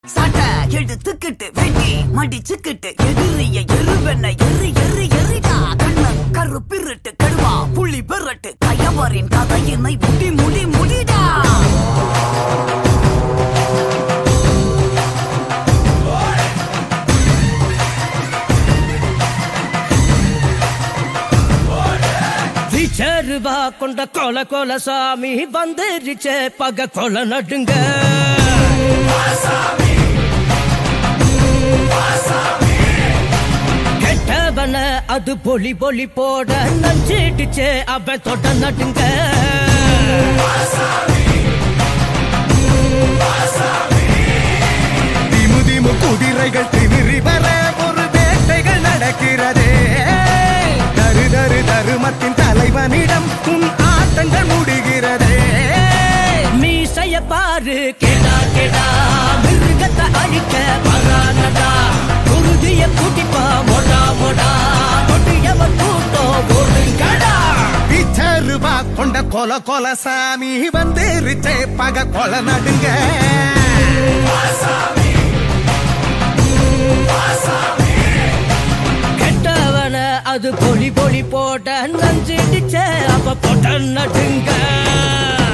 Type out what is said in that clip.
சட்ட எடுத்துக்கிட்டு வெட்டி மடிச்சுக்கிட்டு எதிரிய எருவென்ன எரி எரி எரிடா கண்ண கருப்பிருட்டு கடுவா புள்ளி பெறட்டு கயவரின் கதையினை முடி முடி முடிடா விச்சருவா கொண்ட கொல கொல சாமி வந்துருச்சே பக கொல நடுங்க கெட்டவன அது பொலி பொலி போட நஞ்சிடுச்சே அவன் தொட நடுங்க திமு திமு குதிரைகள் திமிரி வர ஒரு வேட்டைகள் நடக்கிறதே தரு தரு தருமத்தின் தலைவனிடம் உன் ஆட்டங்கள் முடிகிறதே மீசைய பாரு கேடா கேடா மிருகத்தை அழிக்க பரானடா குருதிய கூட்டிப்பா மொடா மொடா கொட்டியவன் கூட்டம் ஒருங்கடா பிச்சருவா கொண்ட கொல கொல சாமி வந்துருச்சே பக கொல நடுங்க கெட்டவன அது பொலி பொலி போட்ட நஞ்சிடுச்சே அப்ப போட்ட நடுங்க